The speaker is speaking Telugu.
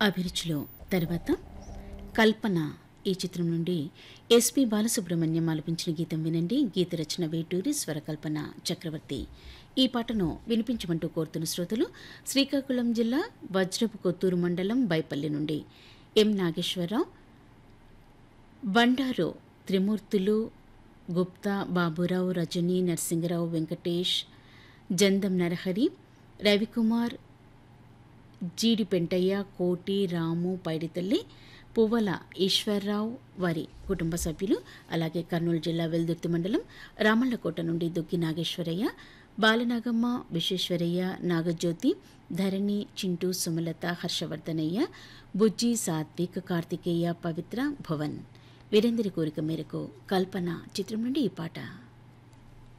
అభిరుచిలో తర్వాత కల్పన ఈ చిత్రం నుండి ఎస్పి బాలసుబ్రహ్మణ్యం ఆలపించిన గీతం వినండి గీత రచన వేటూరి స్వరకల్పన చక్రవర్తి ఈ పాటను వినిపించమంటూ కోరుతున్న శ్రోతలు శ్రీకాకుళం జిల్లా వజ్రపు కొత్తూరు మండలం బైపల్లి నుండి ఎం నాగేశ్వరరావు బండారు త్రిమూర్తులు గుప్తా బాబురావు రజని నరసింగరావు వెంకటేష్ జందం నరహరి రవికుమార్ జీడి పెంటయ్య కోటి రాము పైడితల్లి పువ్వల ఈశ్వర్రావు వారి కుటుంబ సభ్యులు అలాగే కర్నూలు జిల్లా వెల్దుర్తి మండలం రామళ్ళకోట నుండి దుగ్గి నాగేశ్వరయ్య బాలనాగమ్మ విశ్వేశ్వరయ్య నాగజ్యోతి ధరణి చింటూ సుమలత హర్షవర్ధనయ్య బుజ్జి సాత్విక్ కార్తికేయ పవిత్ర భువన్ వీరందరి కోరిక మేరకు కల్పన చిత్రం నుండి ఈ పాట